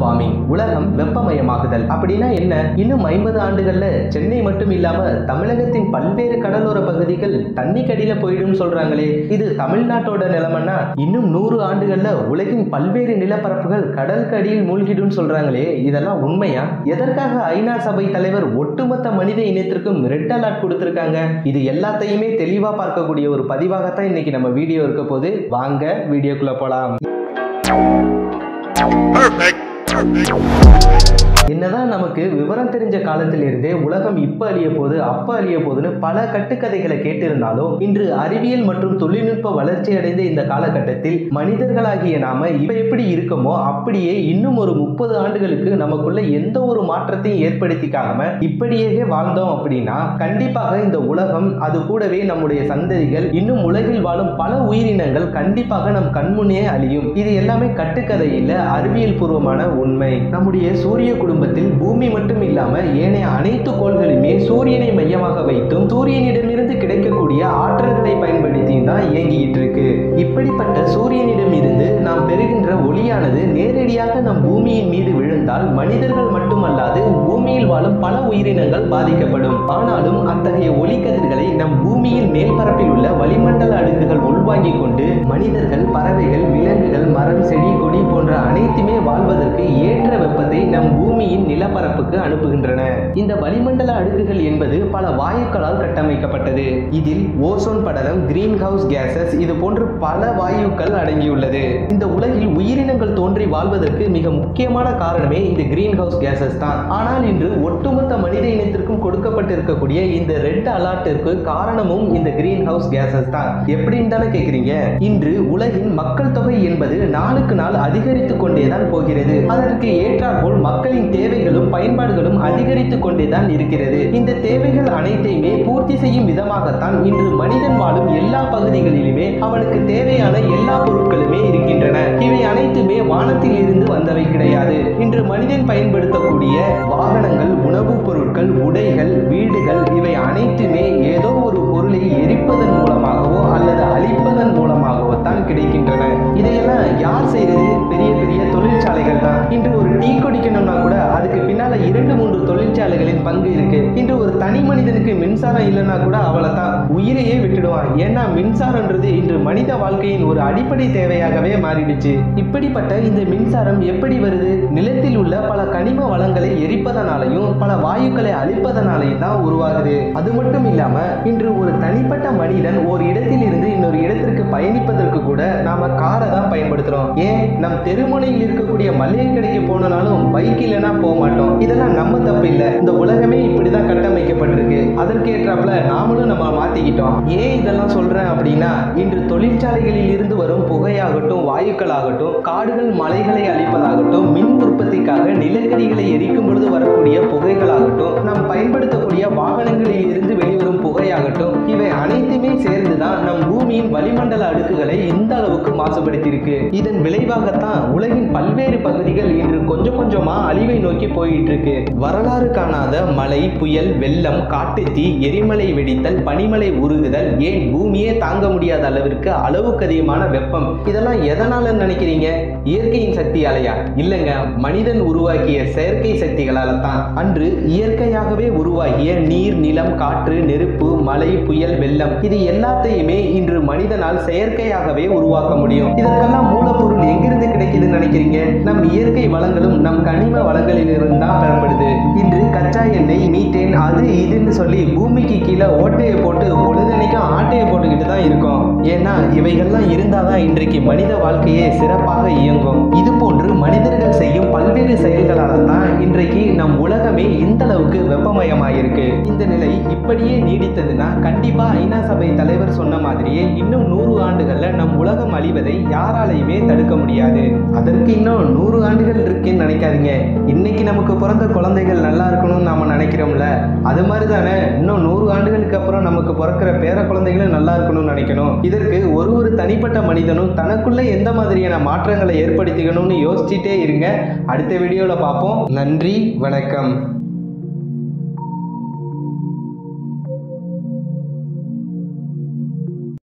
Warming உலகம் வெப்பமயமாகுதல் அப்படின்னா என்ன இன்னும் ஐம்பது ஆண்டுகள்ல சென்னை மட்டும் இல்லாம தமிழகத்தின் பல்வேறு கடலோர பகுதிகள் தண்ணி கடியில போயிடும் சொல்றாங்களே இது தமிழ்நாட்டோட நிலைமைன்னா இன்னும் நூறு ஆண்டுகள்ல உலகின் பல்வேறு நிலப்பரப்புகள் கடலுக்கு அடியில் மூழ்கிடும் சொல்றாங்களே இதெல்லாம் உண்மையா எதற்காக ஐநா சபை தலைவர் ஒட்டுமொத்த மனித இனத்திற்கும் ரெட் அலர்ட் கொடுத்திருக்காங்க இது எல்லாத்தையுமே தெளிவா பார்க்கக்கூடிய ஒரு பதிவாகத்தான் இன்னைக்கு நம்ம வீடியோ இருக்க போது வாங்க வீடியோக்குள்ள போலாம் Perfect. Perfect. என்னதான் நமக்கு விவரம் தெரிஞ்ச காலத்திலிருந்தே உலகம் இப்ப அழிய போகுது அப்ப அழிய போகுதுன்னு பல கட்டுக்கதைகளை கேட்டிருந்தாலும் இன்று அறிவியல் மற்றும் தொழில்நுட்ப வளர்ச்சி அடைந்த இந்த காலகட்டத்தில் மனிதர்களாகிய நாம இப்ப எப்படி இருக்கோமோ அப்படியே இன்னும் ஒரு முப்பது ஆண்டுகளுக்கு நமக்குள்ள எந்த ஒரு மாற்றத்தையும் ஏற்படுத்திக்காம இப்படியே வாழ்ந்தோம் அப்படின்னா கண்டிப்பாக இந்த உலகம் அது கூடவே நம்முடைய சந்ததிகள் இன்னும் உலகில் வாழும் பல உயிரினங்கள் கண்டிப்பாக நம் கண்முன்னே அழியும் இது எல்லாமே கட்டுக்கதை இல்ல அறிவியல் பூர்வமான உண்மை நம்முடைய சூரிய குடும்பத்தில் பூமி மட்டும் இல்லாம ஏனைய அனைத்து கோள்களுமே சூரியனை மையமாக வைத்தும் சூரியனிடமிருந்து கிடைக்கக்கூடிய ஆற்றல்களை பயன்படுத்தியும் தான் இயங்கிட்டு இருக்கு இப்படிப்பட்ட சூரியனிடம் இருந்து நாம் பெறுகின்ற ஒளியானது நேரடியாக நம் பூமியின் மீது விழுந்தால் மனிதர்கள் மட்டுமல்லாது பூமியில் வாழும் பல உயிரினங்கள் பாதிக்கப்படும் ஆனாலும் அத்தகைய ஒளிக்கதிர்களை நம் பூமியின் மேல்பரப்பில் உள்ள வளிமண்டல அடுக்குகள் உள்வாங்கிக் கொண்டு மனிதர்கள் பறவைகள் விலங்குகள் மரம் செடி கொடி போன்ற அனைத்துமே வாழ்வதற்கு ஏற்ற வெப்பத்தை நம் பூமியின் நிலப்பரப்புக்கு அனுப்புகின்றன இந்த வளிமண்டல அடுக்குகள் என்பது பல வாயுக்களால் கட்டமைக்கப்பட்டது இதில் ஓசோன் படலம் கிரீன் ஹவுஸ் கேசஸ் இது போன்று பல வாயுக்கள் அடங்கியுள்ளது இந்த உலகில் உயிரினங்கள் தோன்றி வாழ்வதற்கு மிக முக்கியமான காரணமே இந்த கிரீன் ஹவுஸ் கேசஸ் தான் ஆனால் இன்று ஒட்டுமொத்த மனித இனத்திற்கும் கொடுக்கப்பட்டிருக்கக்கூடிய இந்த ரெட் அலர்ட்டிற்கு காரணமும் இந்த கிரீன் ஹவுஸ் கேசஸ் தான் எப்படின்னு தானே கேக்குறீங்க இன்று உலகின் மக்கள் தொகை என்பது நாளுக்கு நாள் அதிகரித்து கொண்டேதான் போகிறது அதற்கு ஏற்றாற்போல் மக்களின் தேவைகளும் பயன்பாடுகளும் அதிகரித்து கொண்டேதான் இருக்கிறது இந்த தேவைகள் அனைத்தையுமே பூர்த்தி செய்யும் விதமாகத்தான் இன்று மனிதன் வாழும் எல்லா பகுதிகளிலுமே அவனுக்கு தேவையான எல்லா பொருட்களுமே இருக்கின்றன இவை அனைத்துமே வானத்தில் இருந்து வந்தவை கிடையாது இன்று மனிதன் பயன்படுத்தக்கூடிய வாகனங்கள் உணவுப் பொருட்கள் உடைகள் வீடுகள் இவை அனைத்துமே ஏதோ ஒரு பொருளை எரிப்பதன் மூலமாகவோ அல்லது அழிப்பதன் மூலமாகவோ தான் கிடைக்கின்றன இதையெல்லாம் யார் செய்யறது பெரிய பெரிய தொழிற்சாலைகள் தான் இன்று ஒரு டீ குடிக்கணும்னா கூட அதுக்கு பின்னால இரண்டு மூன்று தொழிற்சாலைகளின் பங்கு இருக்கு இன்று ஒரு தனி மனிதனுக்கு மின்சாரம் இல்லைன்னா கூட அவளை தான் உயிரையே விட்டுடுவான் ஏன்னா மின்சாரம்ன்றது இன்று மனித வாழ்க்கையின் ஒரு அடிப்படை தேவையாகவே மாறிடுச்சு இப்படிப்பட்ட இந்த மின்சாரம் எப்படி வருது நிலத்தில் உள்ள பல கனிம வளங்களை எரிப்பதனாலையும் பல வாயுக்களை அழிப்பதனாலையும் தான் உருவாகுது அது மட்டும் இல்லாம இன்று ஒரு தனிப்பட்ட மனிதன் ஒரு இடத்தில் இருந்து இன்னொரு இடத்திற்கு பயணிப்பதற்கு கூட நாம காரை தான் பயன்படுத்துறோம் ஏன் நம் தெருமுனையில் இருக்கக்கூடிய மளிகை கடைக்கு போனாலும் பைக் இல்லைன்னா போக மாட்டோம் இதெல்லாம் நம்ம தப்பு இல்ல இந்த உலகமே இப்படிதான் கட்டமைக்கப்பட்டிருக்கு அதற்கேற்றாப்புல நாமளும் நம்ம மாத்திக்கிட்டோம் ஏன் இதெல்லாம் சொல்றேன் அப்படின்னா இன்று தொழிற்சாலைகளில் இருந்து வரும் புகையாகட்டும் வாயுக்களாகட்டும் காடுகள் மலைகளை அழிப்பதாகட்டும் மின் உற்பத்திக்காக நிலக்கரிகளை எரிக்கும் பொழுது வரக்கூடிய புகைகளாகட்டும் நாம் பயன்படுத்தக்கூடிய வாகனங்களில் இருந்து வெளிவரும் புகையாகட்டும் இவை அனைத்துமே சேர்ந்துதான் நம் பூமியின் வளிமண்டல அடுக்குகளை இந்த அளவுக்கு மாசுபடுத்தியிருக்கு இதன் விளைவாகத்தான் உலகின் பல்வேறு பகுதிகள் இன்று கொஞ்சம் கொஞ்சமா அழிவை நோக்கி போயிட்டு இருக்கு வரலாறு காணாத மழை புயல் வெள்ளம் காட்டுத்தீ எரிமலை வெடித்தல் பனிமலை உருகுதல் ஏன் பூமியே தாங்க முடியாத அளவிற்கு அளவுக்கு அதிகமான வெப்பம் இதெல்லாம் எதனால நினைக்கிறீங்க இயற்கையின் சக்தியாலையா இல்லைங்க மனிதன் உருவாக்கிய செயற்கை சக்திகளால தான் அன்று இயற்கையாகவே உருவாகிய நீர் நிலம் காற்று நெருப்பு மழை புயல் வெள்ளம் இது எல்லாத்தையுமே இன்று மனிதனால் செயற்கையாகவே உருவாக்க முடியும் இதற்கெல்லாம் மூலப்பொருள் எங்கிருந்து கிடைக்குதுன்னு நினைக்கிறீங்க நம் இயற்கை வளங்களும் நம் கனிம வளங்களில் இருந்து தான் பெறப்படுது இன்று கச்சா எண்ணெய் மீத்தேன் அது இதுன்னு சொல்லி பூமிக்கு கீழே ஓட்டையை போட்டு பொழுதனைக்கும் ஆட்டையை போட்டுக்கிட்டு தான் இருக்கோம் ஏன்னா இவைகள்லாம் இருந்தாதான் இன்றைக்கு மனித வாழ்க்கையே சிறப்பாக இயங்கும் இது போன்று மனிதர்கள் செய்யும் பல்வேறு செயல்களால தான் இன்றைக்கு நம் உலகமே இந்த அளவுக்கு வெப்பமயமாயிருக்கு இந்த நிலை இப்படியே நீடித்ததுன்னா கண்டிப்பா ஐநா சபை தலைவர் சொன்ன மாதிரியே இன்னும் நூறு ஆண்டுகள்ல நம் உலகம் அழிவதை யாராலையுமே தடுக்க முடியாது அதற்கு இன்னும் நூறு ஆண்டுகள் இருக்குன்னு நினைக்காதீங்க இன்னைக்கு நமக்கு பிறந்த குழந்தைகள் நல்லா இருக்கணும்னு நாம நினைக்கிறோம்ல அது மாதிரி தானே இன்னும் நூறு ஆண்டுகளுக்கு அப்புறம் நமக்கு பிறக்கிற பேர குழந்தைகளும் நல்லா இருக்கணும்னு நினைக்கணும் இதற்கு ஒரு ஒரு தனிப்பட்ட மனிதனும் தனக்குள்ள எந்த மாதிரியான மாற்றங்களை ஏற்படுத்திக்கணும்னு யோசிச்சுட்டே இருங்க அடுத்த வீடியோவில் பார்ப்போம் நன்றி வணக்கம்